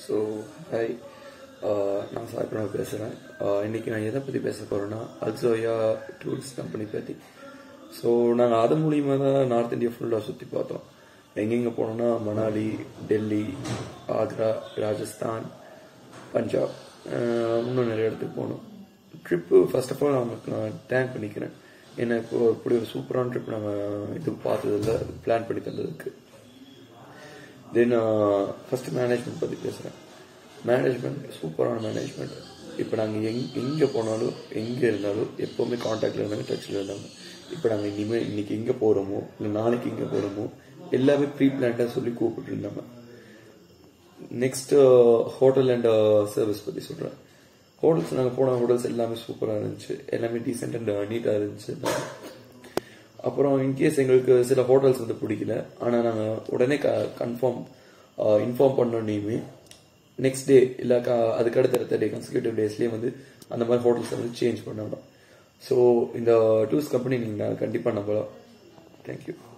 so hi நான் சாய் பிரணவ் பேசுகிறேன் இன்னைக்கு நான் எதை பற்றி பேச போகிறேன்னா அல்சோயா டூல்ஸ் கம்பெனி பற்றி ஸோ நாங்கள் அது மூலியமாக தான் நார்த் இந்தியா ஃபுல்லாக சுற்றி பார்த்தோம் எங்கெங்கே போனோம்னா மணாலி டெல்லி ஆக்ரா ராஜஸ்தான் பஞ்சாப் அஹ் இன்னும் நிறைய இடத்துக்கு போனோம் ட்ரிப்பு ஃபர்ஸ்ட் ஆஃப் ஆல் அவங்களுக்கு நான் தேங்க் பண்ணிக்கிறேன் ஏன்னா இப்போ இப்படி ஒரு சூப்பரான ட்ரிப் நாங்கள் இது பார்த்ததில்ல பிளான் பண்ணி தந்ததுக்கு தென் ஃபர்ஸ்ட் மேனேஜ்மெண்ட் பற்றி பேசுகிறேன் மேனேஜ்மெண்ட் சூப்பரான மேனேஜ்மெண்ட் இப்போ நாங்கள் எங் எங்கே போனாலும் எங்கே இருந்தாலும் எப்போவுமே காண்டாக்டில் இருந்தாங்க டச்சில் இருந்தாங்க இப்போ நாங்கள் இனிமேல் இன்னைக்கு எங்கே போகிறோமோ இல்லை நாளைக்கு எங்கே போகிறோமோ எல்லாமே ப்ரீ பிளான்டாக சொல்லி கூப்பிட்டு இருந்தாங்க நெக்ஸ்ட் ஹோட்டல் அண்ட் சர்வீஸ் பற்றி சொல்கிறேன் ஹோட்டல்ஸ் நாங்கள் போன ஹோட்டல்ஸ் எல்லாமே சூப்பராக இருந்துச்சு எல்லாமே டீசென்ட் அண்ட் நீட்டாக இருந்துச்சு அப்புறம் இன்கேஸ் எங்களுக்கு சில ஹோட்டல்ஸ் வந்து பிடிக்கல ஆனால் நாங்கள் உடனே க கன்ஃபார்ம் இன்ஃபார்ம் பண்ணோன்னே நெக்ஸ்ட் டே இல்லை க அதுக்கு அடுத்த டே கன்சிக்யூட்டிவ் டேஸ்லேயே வந்து அந்த மாதிரி ஹோட்டல்ஸ் வந்து சேஞ்ச் பண்ணணும் ஸோ இந்த டூரிஸ்ட் கம்பெனி நீங்கள் கண்டிப்பாக நம்பலாம் தேங்க்யூ